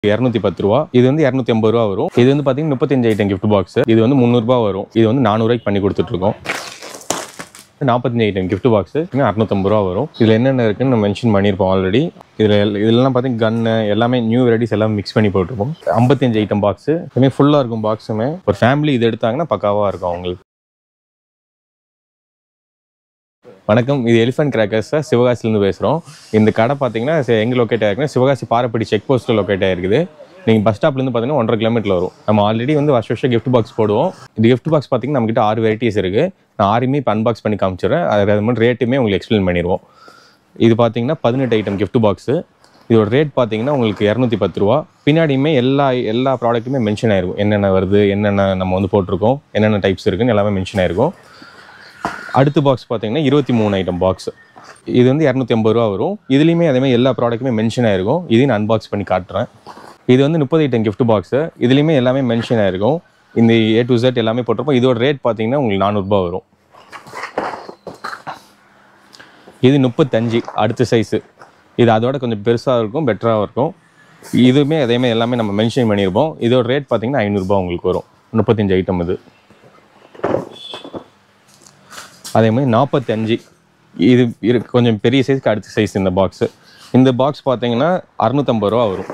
இரநூத்தி பத்து ரூபா இது வந்து இரநூத்தி ஐம்பது ரூபா வரும் இது வந்து பார்த்தீங்கன்னா முப்பத்தஞ்சு ஐட்டம் gift பாக்ஸ் இது வந்து முந்நூறுபா வரும் இது வந்து நானூறுவாய்க்கு பண்ணி கொடுத்துட்ருக்கோம் நாற்பத்தஞ்சு ஐட்டம் gift பாக்ஸ் அறுநூத்தம்பது ரூபா வரும் இதில் என்னென்ன இருக்குன்னு நம்ம மென்ஷன் பண்ணியிருப்போம் ஆல்ரெடி இதில் இதெல்லாம் பார்த்தீங்கன்னா கன்னு எல்லாமே நியூ வெரைட்டிஸ் எல்லாம் மிக்ஸ் பண்ணி போட்டிருப்போம் ஐம்பத்தஞ்சு ஐட்டம் பாக்ஸ் இதுமே ஃபுல்லாக இருக்கும் பாக்ஸுமே ஒரு ஃபேமிலி இது எடுத்தாங்கன்னா பக்காவாக இருக்கும் அவங்களுக்கு வணக்கம் இது எலிஃபென்ட் கிராக்கர்ஸ் சிவகாசிலேருந்து பேசுகிறோம் இந்த கடை பார்த்தீங்கன்னா சி- எங்க லொக்கேட் ஆயிருக்குன்னா சிவகாசி பாரப்படி செக் போஸ்ட்டில் லொக்கேட் ஆயிருக்குது நீங்கள் பஸ் ஸ்டாப்லேருந்து பார்த்தீங்கன்னா ஒன்றரை கிலோமீட்டர் வரும் நம்ம ஆல்ரெடி வந்து வருஷம் வருஷம் gift பாக்ஸ் போடுவோம் இந்த gift பாக்ஸ் பார்த்தீங்கன்னா நம்மகிட்ட ஆறு வெரைட்டிஸ் இருக்குது நான் ஆறுமே இப்போ அன்பாக்ஸ் பண்ணி காமிச்சிடுறேன் அது அது மாதிரி ரேட்டுமே உங்களுக்கு எக்ஸ்பிளைன் பண்ணிடுவோம் இது பார்த்தீங்கன்னா பதினெட்டு ஐட்டம் gift பாக்ஸு இதோட ரேட் பார்த்தீங்கன்னா உங்களுக்கு இரநூத்தி பத்து ரூபா பின்னாடியுமே எல்லா எல்லா ப்ராடக்ட்டுமே மென்ஷன் ஆயிருக்கும் என்னென்ன வருது என்னென்ன நம்ம வந்து போட்டிருக்கோம் என்னென்ன டைப்ஸ் இருக்குன்னு எல்லாமே மென்ஷன் ஆயிருக்கும் அடுத்த பாக்ஸ் பார்த்தீங்கன்னா இருபத்தி மூணு ஐட்டம் பாக்ஸ் இது வந்து இரநூத்தி ஐம்பது ரூபா வரும் இதுலேயுமே அதே மாதிரி எல்லா ப்ராடக்ட்டுமே மென்ஷன் ஆயிருக்கும் இதையும் நான் அன்பாக்ஸ் பண்ணி காட்டுறேன் இது வந்து முப்பது ஐட்டம் gift பாக்ஸு இதுலேயுமே எல்லாமே மென்ஷன் ஆயிருக்கும் இந்த ஏ டு Z எல்லாமே போட்டிருப்போம் இதோட ரேட் பார்த்தீங்கன்னா உங்களுக்கு நானூறுபா வரும் இது முப்பத்தஞ்சு அடுத்த சைஸு இது அதோட கொஞ்சம் பெருசாக இருக்கும் பெட்டராக இருக்கும் இதுவுமே அதேமாதிரி எல்லாமே நம்ம மென்ஷன் பண்ணியிருப்போம் இதோட ரேட் பார்த்தீங்கன்னா ஐநூறுரூபா உங்களுக்கு வரும் முப்பத்தஞ்சு ஐட்டம் இது அதே மாதிரி நாற்பத்தஞ்சு இது இரு கொஞ்சம் பெரிய சைஸ்க்கு அடுத்த சைஸ் இந்த பாக்ஸு இந்த பாக்ஸ் பார்த்தீங்கன்னா அறுநூத்தம்பது ரூபா வரும்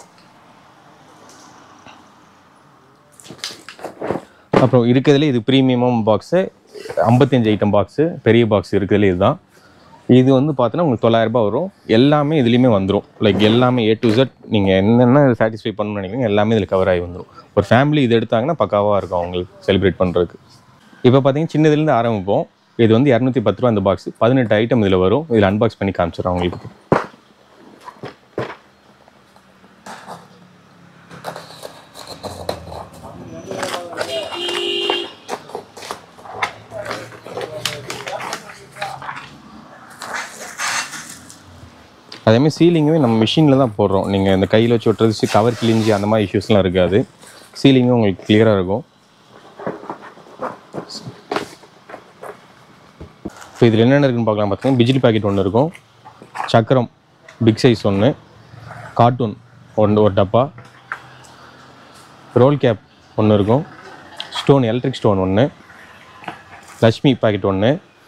அப்புறம் இருக்கிறதுல இது ப்ரீமியம் பாக்ஸு ஐம்பத்தஞ்சு ஐட்டம் பாக்ஸு பெரிய பாக்ஸ் இருக்கிறதுல இதுதான் இது வந்து பார்த்தீங்கன்னா உங்களுக்கு தொள்ளாயிரம் ரூபாய் வரும் எல்லாமே இதுலேயுமே வந்துடும் லைக் எல்லாமே ஏ டு Z நீங்கள் என்னென்ன சாட்டிஸ்ஃபை பண்ணணும்னு நினைக்கிறீங்க எல்லாமே இதில் கவர் ஆகி வந்துடும் ஒரு ஃபேமிலி இது எடுத்தாங்கன்னா பக்காவாக இருக்கும் அவங்களுக்கு செலிப்ரேட் பண்ணுறதுக்கு இப்போ பார்த்தீங்கன்னா சின்னதுலேருந்து ஆரம்பிப்போம் இது வந்து இரநூத்தி பத்து ரூபா இந்த பாக்ஸ் பதினெட்டு ஐட்டம் இதில் வரும் இதில் அன்பாக்ஸ் பண்ணி காமிச்சிடுறோம் உங்களுக்கு அதேமாதிரி சீலிங்குமே நம்ம மிஷினில் தான் போடுறோம் நீங்கள் இந்த கையில் வச்சு ஒட்டுறது கவர் கிழிஞ்சி அந்த மாதிரி இஷ்யூஸ்லாம் இருக்காது சீலிங்கும் உங்களுக்கு கிளியராக இருக்கும் இப்போ இதில் என்னென்ன இருக்குன்னு பார்க்கலாம் பார்த்தீங்கன்னா பிஜிலி பாக்கெட் ஒன்று இருக்கும் சக்கரம் பிக் சைஸ் ஒன்று கார்ட்டூன் ஒன்று ஒரு டப்பா ரோல் கேப் ஒன்று இருக்கும் ஸ்டோன் எலக்ட்ரிக் ஸ்டோன் ஒன்று லக்ஷ்மி பாக்கெட் ஒன்று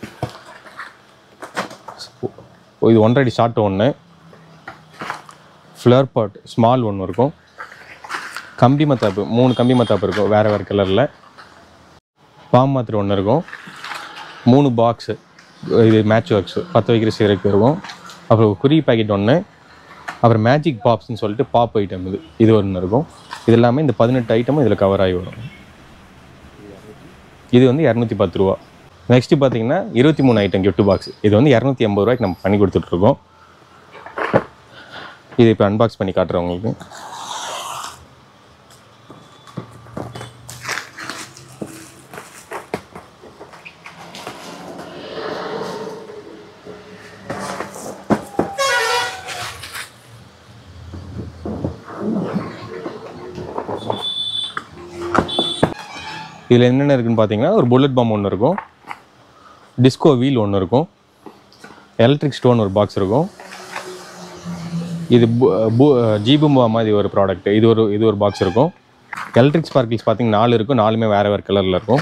இது ஒன்றரை அடி ஷார்ட் ஒன்று ஃப்ளவர் பாட் ஸ்மால் ஒன்று இருக்கும் கம்பி மத்தாப்பு மூணு கம்பி மத்தாப்பு இருக்கும் வேறு வேறு கலரில் பாம் மாத்திரை ஒன்று இருக்கும் மூணு பாக்ஸு இது மேட்ச் ஒர்க்ஸ் பத்து வைக்கிற சீரக்கு இருக்கும் அப்புறம் குறி பாக்கெட் ஒன்று அப்புறம் மேஜிக் பாப்ஸ்னு சொல்லிட்டு பாப் ஐட்டம் இது இது ஒன்று இருக்கும் இது எல்லாமே இந்த பதினெட்டு ஐட்டமும் இதில் கவர் ஆகி வரும் இது வந்து இரநூத்தி பத்து ரூபா நெக்ஸ்ட்டு பார்த்தீங்கன்னா இருபத்தி மூணு ஐட்டம் gift பாக்ஸ் இது வந்து இரநூத்தி ஐம்பது ரூபாய்க்கு நம்ம பண்ணி கொடுத்துட்ருக்கோம் இது இப்போ அன்பாக்ஸ் பண்ணி காட்டுறேன் உங்களுக்கு இதில் என்னென்ன இருக்குன்னு பார்த்தீங்கன்னா ஒரு புல்லட் பாம் ஒன்று இருக்கும் டிஸ்கோ வீல் ஒன்று இருக்கும் எலக்ட்ரிக் ஸ்டோன் ஒரு பாக்ஸ் இருக்கும் இது ஜீபும்பா மாதிரி ஒரு ப்ராடக்ட் இது ஒரு இது ஒரு பாக்ஸ் இருக்கும் எலக்ட்ரிக் ஸ்பார்க்கிள்ஸ் பார்த்தீங்கன்னா நாலு இருக்கும் நாலுமே வேறு வேறு கலரில் இருக்கும்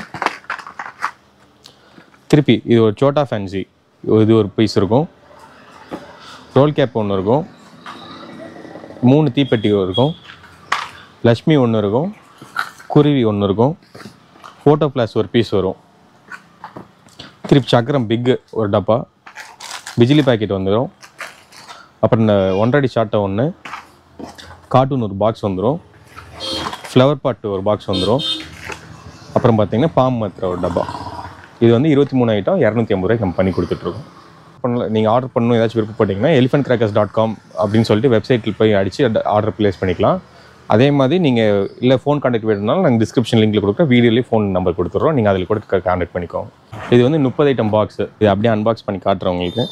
திருப்பி இது ஒரு சோட்டா ஃபேன்சி இது ஒரு பீஸ் இருக்கும் ரோல் கேப் ஒன்று இருக்கும் மூணு தீப்பெட்டி இருக்கும் லக்ஷ்மி ஒன்று இருக்கும் குருவி ஒன்று இருக்கும் ஃபோட்டோ ஃப்ளாஷ் ஒரு பீஸ் வரும் திருப்பி சக்கரம் பிக்கு ஒரு டப்பா பிஜிலி பாக்கெட் வந்துடும் அப்புறம் இந்த ஒன்றரை ஷார்ட்டை ஒன்று கார்ட்டூன் ஒரு பாக்ஸ் வந்துடும் ஃப்ளவர் பாட்டு ஒரு பாக்ஸ் வந்துடும் அப்புறம் பார்த்தீங்கன்னா பாம் மாத்திரை ஒரு டப்பா இது வந்து இருபத்தி மூணு ஐட்டம் இரநூத்தி ஐம்பது ரூபாய்க்கு நம்ம பண்ணி கொடுத்துட்ருக்கோம் பண்ணல நீங்கள் ஆர்டர் பண்ணணும் ஏதாச்சும் விருப்பப்பட்டீங்கன்னா எலிஃபென்ட் கிராக்கர்ஸ் டாட் காம் அப்படின்னு சொல்லிட்டு வெப்சைட்டில் போய் அடித்து ஆர்டர் ப்ளேஸ் பண்ணிக்கலாம் அதே மாதிரி நீங்கள் இல்லை ஃபோன் கான்டாக்ட் வேணும்னாலும் நாங்கள் டிஸ்கிரிப்ஷன் லிங்க்ல கொடுக்குற வீடியோலேயே ஃபோன் நம்பர் கொடுத்துட்றோம் நீங்கள் அதில் கூட கான்டாக்ட் பண்ணிக்கோங்க இது வந்து முப்பது ஐட்டம் பாக்ஸ் இது அப்படியே அன்பாக்ஸ் பண்ணி காட்டுறேன் உங்களுக்கு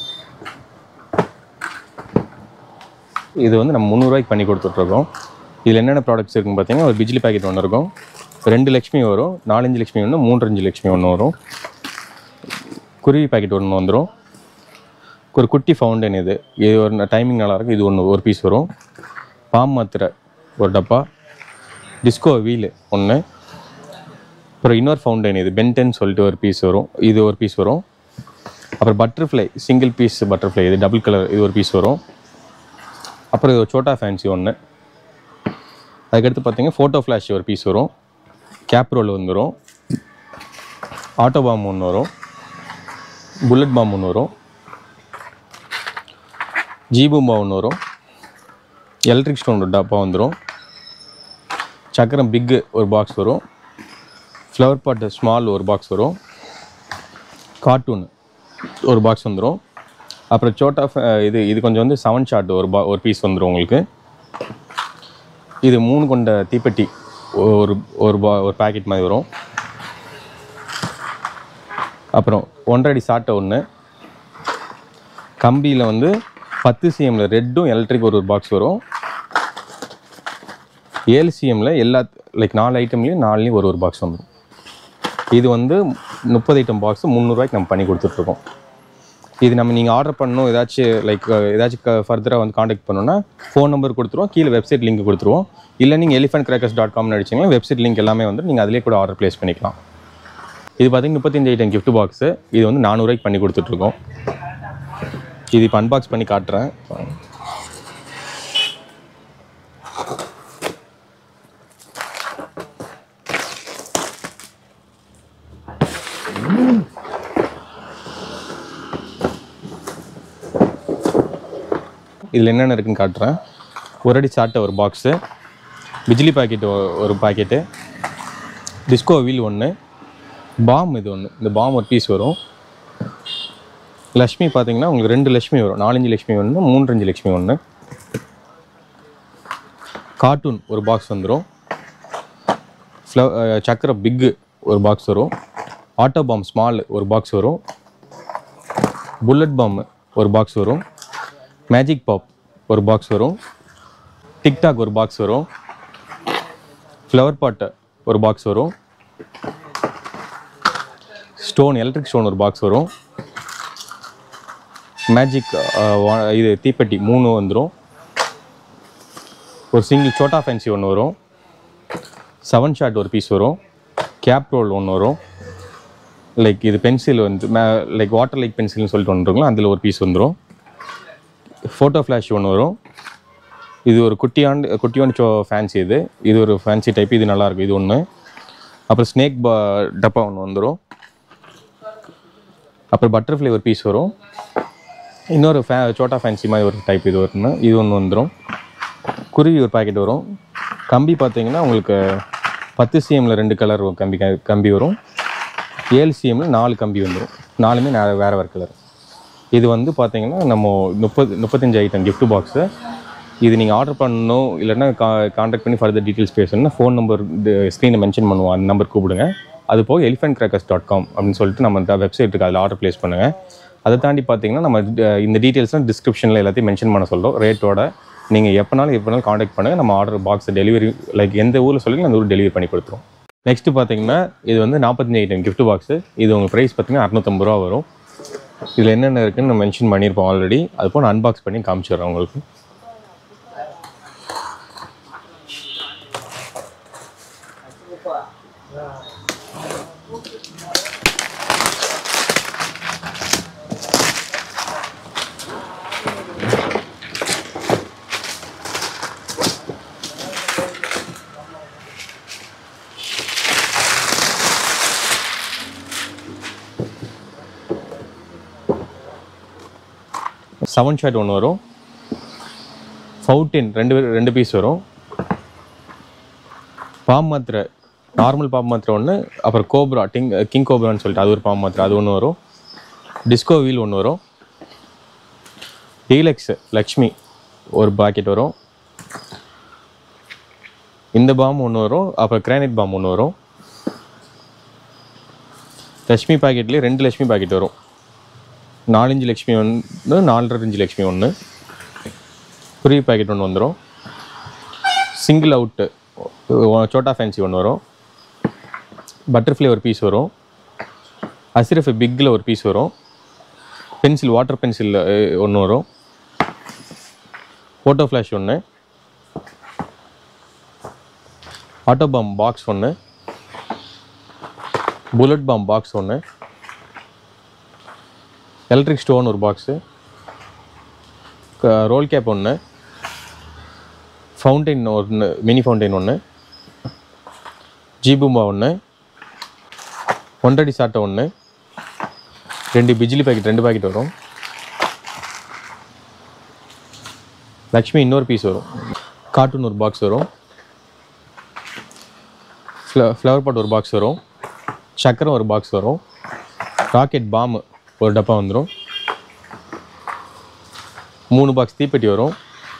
இது வந்து நம்ம முந்நூறுவாய்க்கு பண்ணி கொடுத்துட்ருக்கோம் இதில் என்னென்ன ப்ராடக்ட்ஸ் இருக்குன்னு பார்த்தீங்கன்னா ஒரு பிஜிலி பாக்கெட் ஒன்று இருக்கும் ரெண்டு லட்சுமி வரும் நாலஞ்சு லட்சுமி ஒன்று மூன்றஞ்சு லட்சுமி ஒன்று வரும் குருவி பாக்கெட் ஒன்று வந்துடும் ஒரு குட்டி ஃபவுண்டன் இது இது ஒரு டைமிங் நல்லாயிருக்கும் இது ஒன்று ஒரு பீஸ் வரும் பாம் மாத்திரை ஒரு டப்பா டிஸ்கோ வீல் ஒன்று அப்புறம் இன்னொரு ஃபவுண்டைன் இது பென்டென் சொல்லிட்டு ஒரு பீஸ் வரும் இது ஒரு பீஸ் வரும் அப்புறம் பட்டர்ஃப்ளை சிங்கிள் பீஸ் பட்டர்ஃப்ளை இது டபுள் கலர் இது ஒரு பீஸ் வரும் அப்புறம் இது ஒரு சோட்டா ஃபேன்சி ஒன்று அதுக்கடுத்து பார்த்தீங்கன்னா ஃபோட்டோ ஃப்ளாஷ் ஒரு பீஸ் வரும் கேப் ரோல் வந்துடும் ஆட்டோ பாம் ஒன்று வரும் புல்லட் பாம் ஒன்று வரும் ஜீபூம்பா ஒன்று வரும் எலக்ட்ரிக் ஸ்டோன் ஒரு டப்பா வந்துடும் சக்கரம் பிக்கு ஒரு பாக்ஸ் வரும் ஃப்ளவர் பாட்டு ஸ்மால் ஒரு பாக்ஸ் வரும் கார்ட்டூன் ஒரு பாக்ஸ் வந்துடும் அப்புறம் சோட்டா ஃப- இது இது கொஞ்சம் வந்து செவன் ஷாட் ஒரு பா ஒரு பீஸ் வந்துடும் உங்களுக்கு இது மூணு கொண்ட தீப்பெட்டி ஒரு ஒரு பா ஒரு பாக்கெட் மாதிரி வரும் அப்புறம் ஒன்றரை அடி சாட்டை ஒன்று கம்பியில் வந்து பத்து சிஎம்ல ரெட்டும் எலக்ட்ரிக் ஒரு ஒரு பாக்ஸ் வரும் ஏழு சிஎம்ல எல்லா லைக் நாலு ஐட்டம்லேயும் நாலுலேயும் ஒரு ஒரு பாக்ஸ் வந்துடும் இது வந்து முப்பது ஐட்டம் பாக்ஸ் முந்நூறுரூவாய்க்கு நம்ம பண்ணி கொடுத்துட்ருக்கோம் இது நம்ம நீங்கள் ஆர்டர் பண்ணணும் ஏதாச்சும் லைக் ஏதாச்சும் ஃபர்தராக வந்து காண்டாக்ட் பண்ணணும்னா ஃபோன் நம்பர் கொடுத்துருவோம் கீழே வெப்சைட் லிங்க் கொடுத்துருவோம் இல்லை நீங்கள் எலிஃபென்ட் கிராக்கர்ஸ் டாட் காம்னு அடிச்சிங்கன்னா வெப்சைட் லிங்க் எல்லாமே வந்து நீங்கள் அதிலே கூட ஆர்டர் ப்ளேஸ் பண்ணிக்கலாம் இது பார்த்தீங்கன்னா முப்பத்தஞ்சு ஐட்டம் gift பாக்ஸு இது வந்து நானூறுரூவாய்க்கு பண்ணி கொடுத்துட்ருக்கோம் இது இப்போ அன்பாக்ஸ் பண்ணி காட்டுறேன் இதில் என்னென்ன இருக்குன்னு காட்டுறேன் ஒரு அடி சாட்டை ஒரு பாக்ஸு பிஜ்லி பாக்கெட் ஒரு பாக்கெட்டு டிஸ்கோ வீல் ஒன்று பாம் இது ஒன்று இந்த பாம் ஒரு பீஸ் வரும் லக்ஷ்மி பார்த்தீங்கன்னா உங்களுக்கு ரெண்டு லக்ஷ்மி வரும் நாலஞ்சு லக்ஷ்மி ஒன்று மூன்றஞ்சு லக்ஷ்மி ஒன்று கார்ட்டூன் ஒரு பாக்ஸ் வந்துடும் ஃப்ளவ் சக்கரை பிக்கு ஒரு பாக்ஸ் வரும் ஆட்டோ பாம் ஸ்மால் ஒரு பாக்ஸ் வரும் புல்லட் பாம் ஒரு பாக்ஸ் வரும் மேஜிக் பாப் ஒரு பாக்ஸ் வரும் டிக்டாக் ஒரு பாக்ஸ் வரும் ஃப்ளவர் பாட்டு ஒரு பாக்ஸ் வரும் ஸ்டோன் எலக்ட்ரிக் ஸ்டோன் ஒரு பாக்ஸ் வரும் மேஜிக் இது தீப்பெட்டி மூணு வந்துடும் ஒரு சிங்கிள் சோட்டா ஃபேன்சி ஒன்று வரும் செவன் ஷாட் ஒரு பீஸ் வரும் கேப் ரோல் ஒன்று வரும் லைக் இது பென்சில் வந்து லைக் வாட்டர் லைக் பென்சில்னு சொல்லிட்டு ஒன்று இருக்குங்களா அதில் ஒரு பீஸ் வந்துடும் ஃபோட்டோ ஃப்ளாஷ் ஒன்று வரும் இது ஒரு குட்டியாண்டு குட்டியாண்டு சோ ஃபேன்சி இது இது ஒரு ஃபேன்சி டைப் இது நல்லாயிருக்கும் இது ஒன்று அப்புறம் ஸ்னேக் பா டப்பா ஒன்று வந்துடும் அப்புறம் பட்டர்ஃப்ளை ஒரு பீஸ் வரும் இன்னொரு ஃபே சோட்டா ஃபேன்சி மாதிரி ஒரு டைப் இது ஒன்று இது ஒன்று வந்துடும் குருவி ஒரு பாக்கெட் வரும் கம்பி பார்த்தீங்கன்னா உங்களுக்கு பத்து சிஎம்ல ரெண்டு கலர் கம்பி கம்பி வரும் ஏழு சிஎம்ல நாலு கம்பி வந்துடும் நாலுமே நே- வேற வேறு கலர் இது வந்து பார்த்தீங்கன்னா நம்ம முப்பது முப்பத்தஞ்சு ஐட்டம் gift பாக்ஸு இது நீங்கள் ஆர்டர் பண்ணணும் இல்லைன்னா கா கான்டாக்ட் பண்ணி ஃபர்தர் டீட்டெயில்ஸ் பேசணும்னா ஃபோன் நம்பர் ஸ்க்ரீனில் மென்ஷன் பண்ணுவோம் அந்த நம்பர் கூப்பிடுங்க அது போக எலிஃபென்ட் கிராக்கர்ஸ் டாட் காம் அப்படின்னு சொல்லிட்டு நம்ம வெப்சைட் இருக்குது அதில் ஆர்டர் ப்ளேஸ் பண்ணுங்கள் அதை தாண்டி பார்த்தீங்கன்னா நம்ம அஹ், இந்த டீட்டெயில்ஸ்லாம் டிஸ்கிரிப்ஷனில் எல்லாத்தையும் மென்ஷன் பண்ண சொல்கிறோம் ரேட்டோட நீங்கள் எப்போனாலும் எப்போனாலும் காண்டாக்ட் பண்ணுங்கள் நம்ம ஆர்டர் பாக்ஸ் டெலிவரி லைக் எந்த ஊரில் சொல்லி அந்த ஊர் டெலிவரி பண்ணி கொடுத்துருவோம் நெக்ஸ்ட் பார்த்தீங்கன்னா இது வந்து நாற்பத்தஞ்சு ஐட்டம் gift பாக்ஸு இது உங்கள் ப்ரைஸ் பார்த்தீங்கன்னா அறநூத்தம்பது ரூபா வரும் இதில் என்னென்ன இருக்குன்னு நம்ம மென்ஷன் பண்ணியிருப்போம் ஆல்ரெடி அது போல் நான் அன்பாக்ஸ் பண்ணி காமிச்சிடுறேன் உங்களுக்கு செவன் ஷாட் ஒன்று வரும் ஃபவுட்டின் ரெண்டு பேர் ரெண்டு பீஸ் வரும் பாம் மாத்திரை நார்மல் பாம் மாத்திரை ஒன்று அப்புறம் கோப்ரா டிங் கிங் கோப்ரான்னு சொல்லிட்டு அது ஒரு பாம் மாத்திரை அது ஒன்று வரும் டிஸ்கோ வீல் ஒன்று வரும் டீலக்ஸ் லக்ஷ்மி ஒரு பாக்கெட் வரும் இந்த பாம் ஒன்று வரும் அப்புறம் கிரானைட் பாம் ஒன்று வரும் லக்ஷ்மி பாக்கெட்லேயே ரெண்டு லக்ஷ்மி பாக்கெட் வரும் நாலஞ்சு லக்ஷ்மி ஒன்று நாலரை அஞ்சு லக்ஷ்மி ஒன்று குருவி பாக்கெட் ஒன்று வந்துடும் சிங்கிள் அவுட்டு சோட்டா ஃபேன்சி ஒன்று வரும் பட்டர்ஃப்ளை ஒரு பீஸ் வரும் அசிரஃப் பிக்கில் ஒரு பீஸ் வரும் பென்சில் வாட்டர் பென்சில் ஒன்று வரும் ஃபோட்டோ ஃப்ளாஷ் ஒன்று ஆட்டோ பாம் பாக்ஸ் ஒன்று புல்லட் பாம் பாக்ஸ் ஒன்று எலக்ட்ரிக் ஸ்டோன் ஒரு பாக்ஸு ரோல் கேப் ஒன்று ஃபவுண்டைன் ஒன்று மினி ஃபவுண்டைன் ஒன்று ஜீபூம்பா ஒன்று ஒன்றடி சாட்டை ஒன்று ரெண்டு பிஜிலி பாக்கெட் ரெண்டு பாக்கெட் வரும் லக்ஷ்மி இன்னொரு பீஸ் வரும் கார்ட்டூன் ஒரு பாக்ஸ் வரும் ஃப்ள ஃப்ளவர் பாட் ஒரு பாக்ஸ் வரும் சக்கரம் ஒரு பாக்ஸ் வரும் ராக்கெட் பாம் ஒரு டப்பா வந்துடும் மூணு பாக்ஸ் தீப்பெட்டி வரும்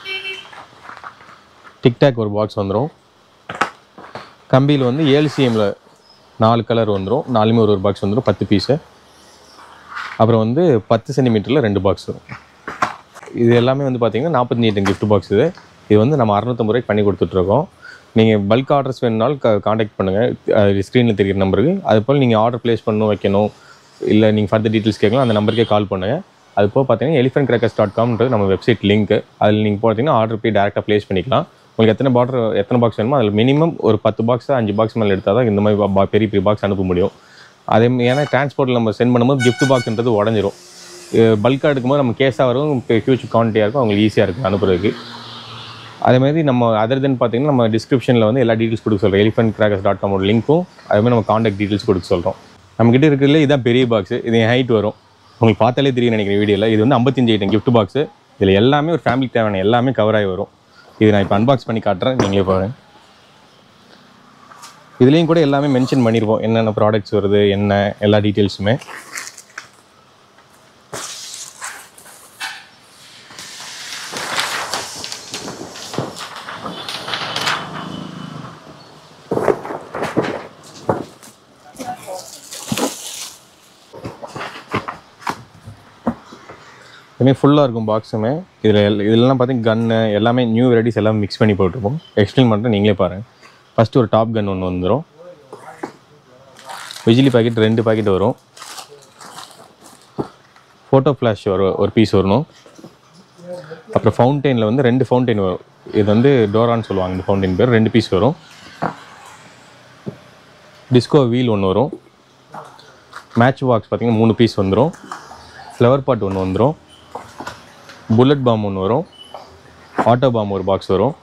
டிக்டாக் ஒரு பாக்ஸ் வந்துடும் கம்பியில் வந்து ஏழு சிஎம்மில் நாலு கலர் வந்துடும் நாலுமே ஒரு ஒரு பாக்ஸ் வந்துடும் பத்து பீஸு அப்புறம் வந்து பத்து சென்டிமீட்டரில் ரெண்டு பாக்ஸ் வரும் இது எல்லாமே வந்து பார்த்தீங்கன்னா நாற்பத்தஞ்சு ஐட்டம் gift பாக்ஸ் இது இது வந்து நம்ம அறநூத்தம்பது ரூபாய்க்கு பண்ணி கொடுத்துட்ருக்கோம் நீங்கள் பல்க் ஆர்டர்ஸ் வேணுனாலும் க காண்டாக்ட் பண்ணுங்கள் ஸ்க்ரீனில் தெரிகிற நம்பருக்கு அது போல் நீங்கள் ஆர்டர் ப்ளேஸ் பண்ணணும் வைக்கணும் இல்லை நீங்கள் ஃபர்தர் டீட்டெயில்ஸ் கேட்கலாம் அந்த நம்பருக்கே கால் பண்ணுங்கள் அது போக பார்த்தீங்கன்னா எலிஃபென்ட் கிராக்கர்ஸ் டாட் காம்ன்றது நம்ம வெப்சைட் லிங்க் அதில் நீங்கள் பார்த்தீங்கன்னா ஆர்டர் போய் டேரெக்டாக ப்ளேஸ் பண்ணிக்கலாம் உங்களுக்கு எத்தனை பாட்டர் எத்தனை பாக்ஸ் வேணுமோ அதில் மினிமம் ஒரு பத்து பாக்ஸ் அஞ்சு பாக்ஸ் மேலே எடுத்தால் தான் இந்த மாதிரி பா- பா- பெரிய பெரிய பாக்ஸ் அனுப்ப முடியும் அதே மா- ஏன்னா டிரான்ஸ்போர்ட்டில் நம்ம சென்ட் பண்ணும்போது gift பாக்ஸ்ன்றது உடஞ்சிரும் பல்காக எடுக்கும்போது நம்ம கேஸாக வரும் ஹியூஜ் குவான்டிட்டியாக இருக்கும் அவங்களுக்கு ஈஸியாக இருக்கும் அனுப்புறதுக்கு அதே மாதிரி நம்ம அதர் தென் பார்த்தீங்கன்னா நம்ம டிஸ்கிரிப்ஷனில் வந்து எல்லா டீட்டெயில்ஸ் கொடுக்க சொல்கிறோம் எலிஃபென்ட் கிராக்கர்ஸ் டாட் காமோட லிங்க்கும் அதே மாதிரி நம்ம காண்டாக்ட் டீட்டெயில்ஸ் கொடுக்க சொல்கிறோம் நம்மக்கிட்ட இருக்கிறதுல இதான் பெரிய பாக்ஸ் இது ஹைட் வரும் உங்களுக்கு பார்த்தாலே தெரியும் நினைக்கிறேன் வீடியோவில் இது வந்து 55 ஐட்டம் gift பாக்ஸ் இதில் எல்லாமே ஒரு ஃபேமிலிக்கு தேவையான எல்லாமே கவர் ஆகி வரும் இது நான் இப்போ அன்பாக்ஸ் பண்ணி காட்டுறேன் நீங்களே பாருங்க இதுலேயும் கூட எல்லாமே மென்ஷன் பண்ணியிருப்போம் என்னென்ன ப்ராடக்ட்ஸ் வருது என்ன எல்லா டீட்டெயில்ஸுமே இதுமாதிரி ஃபுல்லாக இருக்கும் பாக்ஸுமே இதில் எல் இதெல்லாம் பார்த்தீங்கன்னா கன்னு எல்லாமே நியூ வெரைட்டிஸ் எல்லாம் மிக்ஸ் பண்ணி போட்டிருப்போம் எக்ஸ்பிளைன் பண்ணுறேன் நீங்களே பாருங்கள் ஃபஸ்ட்டு ஒரு டாப் கன் ஒன்று வந்துடும் விஜிலி பாக்கெட் ரெண்டு பாக்கெட் வரும் ஃபோட்டோ ஃப்ளாஷ் வரும் ஒரு பீஸ் வரணும் அப்புறம் ஃபவுண்டெயினில் வந்து ரெண்டு ஃபவுண்டெயின் வரும் இது வந்து டோரான்னு சொல்லுவாங்க இந்த ஃபவுண்டெயின் பேர் ரெண்டு பீஸ் வரும் டிஸ்கோ வீல் ஒன்று வரும் மேட்ச் பாக்ஸ் பார்த்தீங்கன்னா மூணு பீஸ் வந்துடும் ஃப்ளவர் பாட் ஒன்று வந்துடும் புல்லட் பாம் ஒன்று வரும் ஆட்டோ பாம் ஒரு பாக்ஸ் வரும்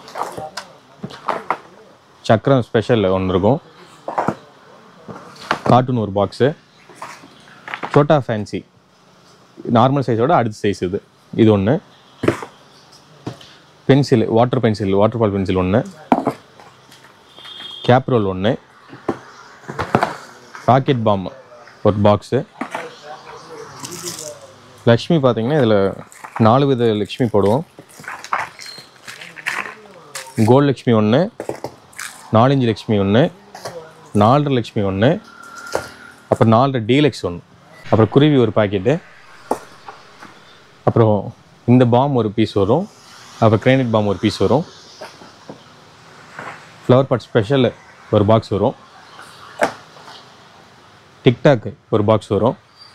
சக்கரம் ஸ்பெஷல் ஒன்று இருக்கும் கார்ட்டூன் ஒரு பாக்ஸு சோட்டா ஃபேன்சி நார்மல் சைஸோட அடுத்த சைஸ் இது இது ஒன்று pencil water pencil water ball pencil ஒன்று கேப் ரோல் ஒன்று ராக்கெட் பாம் ஒரு பாக்ஸு லக்ஷ்மி பார்த்தீங்கன்னா இதில் நாலு வித லக்ஷ்மி போடுவோம் கோல்ட் லக்ஷ்மி ஒன்று நாலஞ்சு லக்ஷ்மி ஒன்று நாலரை லக்ஷ்மி ஒன்று அப்புறம் நாலரை டீலக்ஸ் ஒன்று அப்புறம் குருவி ஒரு பாக்கெட்டு அப்புறம் இந்த பாம் ஒரு பீஸ் வரும் அப்புறம் கிரைனட் பாம் ஒரு பீஸ் வரும் ஃப்ளவர் பாட் ஸ்பெஷல் ஒரு பாக்ஸ் வரும் டிக்டாக் ஒரு பாக்ஸ் வரும்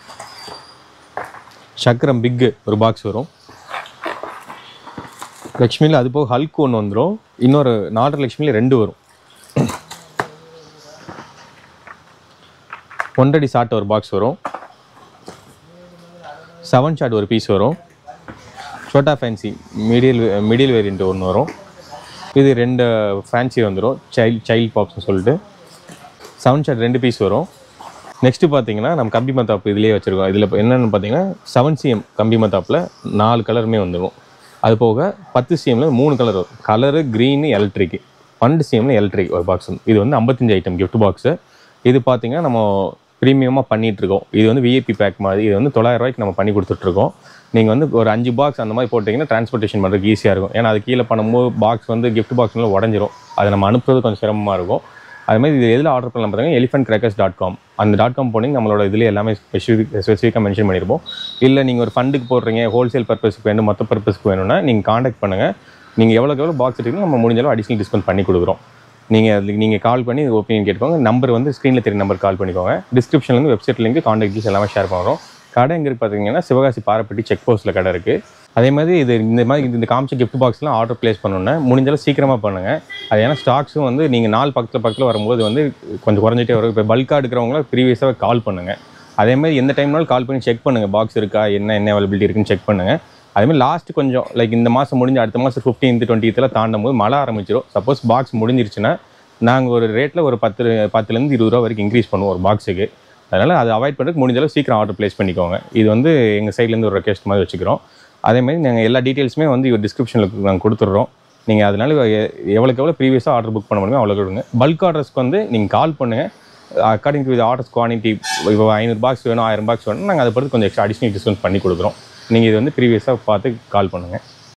சக்கரம் பிக்கு ஒரு பாக்ஸ் வரும் லக்ஷ்மியில் அது போக ஹல்க் ஒன்று வந்துடும் இன்னொரு நாலரை லக்ஷ்மியில் ரெண்டு வரும் ஒன்றடி சாட் ஒரு பாக்ஸ் வரும் செவன் ஷாட் ஒரு பீஸ் வரும் சோட்டா ஃபேன்சி மிடில் மிடில் வேரியண்ட் ஒன்று வரும் இது ரெண்டு ஃபேன்சி வந்துடும் சைல்ட் சைல்ட் பாப்ஸ்னு சொல்லிட்டு செவன் ஷாட் ரெண்டு பீஸ் வரும் நெக்ஸ்ட்டு பார்த்தீங்கன்னா நம்ம கம்பி மத்தாப்பு இதுலேயே வச்சுருக்கோம் இதில் என்னென்னு பார்த்தீங்கன்னா செவன் சிஎம் கம்பி மத்தாப்பில் நாலு கலருமே வந்துடும் அது போக பத்து சிஎம்மில் மூணு கலர் வரும் கலரு க்ரீனு எலக்ட்ரிக்கு பன்னெண்டு சிஎம்ல எலக்ட்ரிக் ஒரு பாக்ஸ் இது வந்து ஐம்பத்தஞ்சு ஐட்டம் gift பாக்ஸு இது பார்த்தீங்கன்னா நம்ம ப்ரீமியமாக பண்ணிகிட்ருக்கோம் இது வந்து விஐபி பேக் மாதிரி இது வந்து தொள்ளாயிரம் ரூபாய்க்கு நம்ம பண்ணி கொடுத்துட்ருக்கோம் நீங்கள் வந்து ஒரு அஞ்சு பாக்ஸ் அந்த மாதிரி போட்டிங்கன்னா டிரான்ஸ்போர்ட்டேஷன் பண்ணுறதுக்கு ஈஸியாக இருக்கும் ஏன்னா அது கீழே பண்ணும்போது பாக்ஸ் வந்து gift பாக்ஸ்னால உடஞ்சிரும் அதை நம்ம அனுப்புறது கொஞ்சம் சிரமமாக இருக்கும் அது மாதிரி இது எதில் ஆர்டர் பண்ணலாம் பார்த்தீங்கன்னா எலிஃபென்ட் கிராக்கர்ஸ் டாட் காம் அந்த டாட் காம் போனீங்க நம்மளோட இதில் எல்லாமே ஸ்பெசிஃபிக் ஸ்பெசிஃபிக்காக மென்ஷன் பண்ணியிருப்போம் இல்லை நீங்கள் ஒரு ஃபண்டுக்கு போடுறீங்க ஹோல்சேல் பர்பஸ்க்கு வேணும் மற்ற பர்பஸ்க்கு வேணும்னா நீங்கள் காண்டாக்ட் பண்ணுங்கள் நீங்கள் எவ்வளோக்கு எவ்வளோ பாக்ஸ் எடுத்தீங்களோ நம்ம முடிஞ்ச அளவு அடிஷனல் டிஸ்கவுண்ட் பண்ணி கொடுக்குறோம் நீங்கள் அதுக்கு நீங்கள் கால் பண்ணி ஒப்பீனியன் கேட்டுக்கோங்க நம்பர் வந்து ஸ்க்ரீனில் தெரிய நம்பர் கால் பண்ணிக்கோங்க டிஸ்கிரிப்ஷன்லேருந்து வெப்சைட் லிங்க் காண்டாக்ட் டீல்ஸ் எல்லாமே ஷேர் பண்ணுறோம் கடை எங்கே இருக்குது பார்த்தீங்கன்னா சிவகாசி பாரப்பட்டி செக் போஸ்ட்டில் கடை இருக்குது அதே மாதிரி இது இந்த மாதிரி இந்த காமிச்ச gift பாக்ஸ்லாம் ஆர்டர் ப்ளேஸ் பண்ணணுன்னா முடிஞ்சாலும் சீக்கிரமாக பண்ணுங்கள் அது ஏன்னா ஸ்டாக்ஸும் வந்து நீங்கள் நாள் பக்கத்தில் பக்கத்தில் வரும்போது வந்து கொஞ்சம் குறைஞ்சிட்டே வரும் இப்போ பல்காக எடுக்கிறவங்கள ப்ரீவியஸாக கால் பண்ணுங்கள் அதே மாதிரி எந்த டைம்னாலும் கால் பண்ணி செக் பண்ணுங்கள் பாக்ஸ் இருக்கா என்ன என்ன அவைலபிலிட்டி இருக்குன்னு செக் பண்ணுங்கள் அதே மாதிரி லாஸ்ட் கொஞ்சம் லைக் இந்த மாதம் முடிஞ்சு அடுத்த மாதம் ஃபிஃப்டீன்த் டுவெண்ட்டித்தில் தாண்டும் போது மழை ஆரம்பிச்சிடும் சப்போஸ் பாக்ஸ் முடிஞ்சிருச்சுன்னா நாங்கள் ஒரு ரேட்டில் ஒரு பத்து பத்துலேருந்து இருபது ரூபா வரைக்கும் இன்க்ரீஸ் பண்ணுவோம் ஒரு பாக்ஸுக்கு அதனால் அதை அவாய்ட் பண்ணுறதுக்கு முடிஞ்ச அளவு சீக்கிரம் ஆர்டர் ப்ளேஸ் பண்ணிக்கோங்க இது வந்து எங்கள் சைட்லேருந்து ஒரு ரெக்வஸ்ட் மாதிரி வச்சுக்கிறோம் அதே மாதிரி நாங்கள் எல்லா டீட்டெயில்ஸுமே வந்து இவர் டிஸ்கிரிப்ஷனில் நாங்கள் கொடுத்துட்றோம் நீங்கள் அதனால எ- எவ்வளோக்கு எவ்வளோ ப்ரீவியஸாக ஆர்டர் புக் பண்ண முடியுமோ அவ்வளோ கொடுங்க பல்க் ஆர்டர்ஸ்க்கு வந்து நீங்கள் கால் பண்ணுங்கள் அக்கார்டிங் டு ஆர்டர்ஸ் குவான்டிட்டி இப்போ ஐநூறு பாக்ஸ் வேணும் ஆயிரம் பாக்ஸ் வேணும் நாங்கள் அதை பொறுத்து கொஞ்சம் எக்ஸ்ட்ரா அடிஷ்னல் டிஸ்கவுண்ட் பண்ணி கொடுக்குறோம் நீங்கள் இது வந்து ப்ரீவியஸாக பார்த்து கால் பண்ணுங்கள்